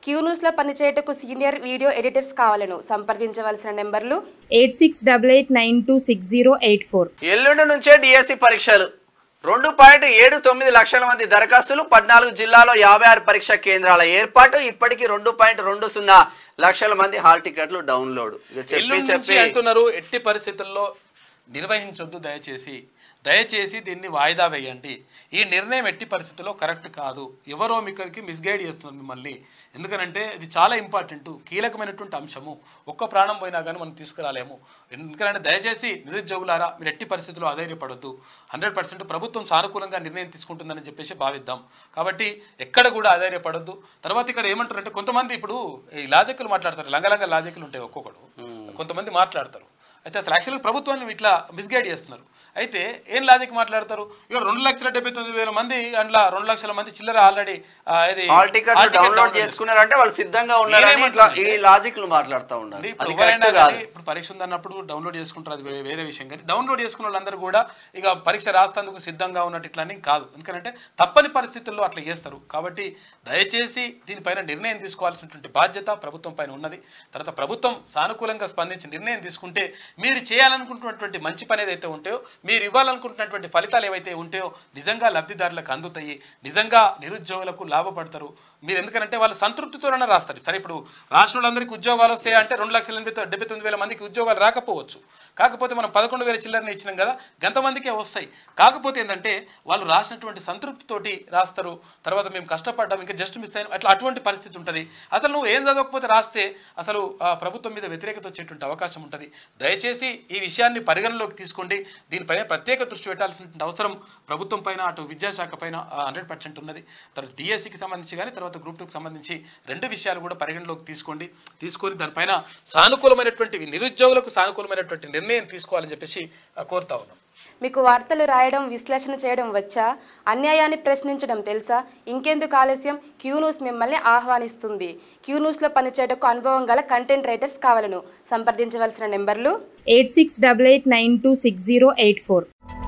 queue న్యూస్లో పనిచేయటకు senior video editors కావాలను సంప్రదించవలసిన నెంబర్లు eight six double eight nine two six zero eight four ఎల్లుండి నుంచే డిఎస్సి పరీక్షలు రెండు పాయింట్ ఏడు తొమ్మిది లక్షల మంది దరఖాస్తులు పద్నాలుగు జిల్లాలో యాభై ఆరు పరీక్షా కేంద్రాల ఏర్పాటు ఇప్పటికీ రెండు పాయింట్ రెండు సున్నా లక్షల మంది హాల్ టికెట్లు డౌన్లోడ్ ఇక చెప్పి ఎల్లుండి నుంచి చెప్పి అంటున్నారు ఎట్టి పరిస్థితుల్లో నిర్వహించొద్దు దయచేసి దయచేసి దీన్ని వాయిదా వేయండి ఈ నిర్ణయం ఎట్టి పరిస్థితుల్లో కరెక్ట్ కాదు ఎవరో మీకరికి మిస్గైడ్ చేస్తున్నారు మిమ్మల్ని ఎందుకనంటే ఇది చాలా ఇంపార్టెంట్ కీలకమైనటువంటి అంశము ఒక్క ప్రాణం పోయినా కానీ మనం తీసుకురాలేము ఎందుకంటే దయచేసి నిరుద్యోగులారా మీరు ఎట్టి పరిస్థితుల్లో అధైర్యపడొద్దు హండ్రెడ్ పర్సెంట్ ప్రభుత్వం సానుకూలంగా నిర్ణయం తీసుకుంటుందని చెప్పేసి భావిద్దాం కాబట్టి ఎక్కడ కూడా అధైర్యపడొద్దు తర్వాత ఇక్కడ ఏమంటారంటే కొంతమంది ఇప్పుడు ఈ లాజిక్లు మాట్లాడతారు లంగలంగ లాజిక్లు ఉంటాయి ఒక్కొక్కడు కొంతమంది మాట్లాడతారు అయితే అసలు యాక్చువల్గా ప్రభుత్వాన్ని ఇట్లా మిస్గైడ్ చేస్తున్నారు అయితే ఏం లాజిక్ మాట్లాడతారు ఇక రెండు లక్షల డెబ్బై తొమ్మిది వేల మంది అందులో రెండు లక్షల మంది చిల్లర ఆల్రెడీ ఇది hall ticket hall ticket download download చేసుకున్నారంటే వాళ్ళు సిద్ధంగా ఉన్నారని ఇట్లా ఈ లాజిక్లు మాట్లాడుతూ ఉండాలి అంటే ఇప్పుడు అది ఎవరైనా కరెక్ట్ కాదు కానీ ఇప్పుడు పరీక్ష ఉందన్నప్పుడు డౌన్లోడ్ చేసుకుంటారు అది వే- వేరే విషయం కానీ డౌన్లోడ్ చేసుకున్న వాళ్ళందరూ కూడా ఇక పరీక్ష రాస్తందుకు సిద్ధంగా ఉన్నట్టు ఇట్లా అని కాదు ఎందుకంటే తప్పని పరిస్థితుల్లో అట్లా చేస్తారు కాబట్టి దయచేసి దీనిపైన నిర్ణయం తీసుకోవాల్సినటువంటి బాధ్యత ప్రభుత్వం పైన ఉన్నది తర్వాత ప్రభుత్వం సానుకూలంగా స్పందించి నిర్ణయం తీసుకుంటే మీరు చేయాలనుకుంటున్నటువంటి మంచి పని ఏదైతే ఉంటాయో మీరు ఇవ్వాలనుకుంటున్నటువంటి ఫలితాలు ఏవైతే ఉంటాయో నిజంగా లబ్ధిదారులకు అందుతాయి నిజంగా నిరుద్యోగులకు లాభపడతారు మీరు ఎందుకంటే వాళ్ళు సంతృప్తితోనే రాస్తారు సరే ఇప్పుడు రాష్ట్రంలో ఉద్యోగాలు వస్తాయి అంటే రెండు లక్షల ఎనభై తొ- డెబ్బై తొమ్మిది వేల మందికి ఉద్యోగాలు రాకపోవచ్చు కాకపోతే మనం పదకొండు వేల చిల్లరని ఇచ్చినాం కదా గంతమందికే వస్తాయి కాకపోతే ఏంటంటే వాళ్ళు రాసినటువంటి సంతృప్తితోటి రాస్తారు తర్వాత మేము కష్టపడ్డాం ఇంకా జస్ట్ మిస్ అయిన అట్లా అటువంటి పరిస్థితి ఉంటుంది అసలు నువ్వు ఏం చదవకపోతే రాస్తే అసలు ఆ, ప్రభుత్వం మీద వ్యతిరేకత వచ్చేటువంటి అవకాశం ఉంటుంది దయచేసి ఈ విషయాన్ని పరిగణలోకి తీసుకోండి దీనిపైన ప్రత్యేక దృష్టి పెట్టాల్సినటువంటి అవసరం ప్రభుత్వం పైన అటు విద్యాశాఖ పైన హండ్రెడ్ పర్సెంట్ ఉన్నది తర్వాత డిఎస్సికి సంబంధించి కానీ తర్వాత గ్రూప్ టూకి సంబంధించి రెండు విషయాలు కూడా పరిగణలోకి తీసుకోండి తీసుకొని దానిపైన సానుకూలమైనటువంటి నిరుద్యోగులకు సానుకూలమైనటువంటి నిర్ణయం తీసుకోవాలని చెప్పేసి ఆ, కోరుతా ఉన్నాం మీకు వార్తలు రాయడం విశ్లేషణ చేయడం వచ్చా అన్యాయాన్ని ప్రశ్నించడం తెలుసా ఇంకెందుకు ఆలస్యం క్యూ న్యూస్ మిమ్మల్ని ఆహ్వానిస్తుంది క్యూ న్యూస్లో పనిచేయటకు అనుభవం గల కంటెంట్ రైటర్స్ కావాలను సంప్రదించవలసిన నెంబర్లు eight six double eight nine two six zero eight four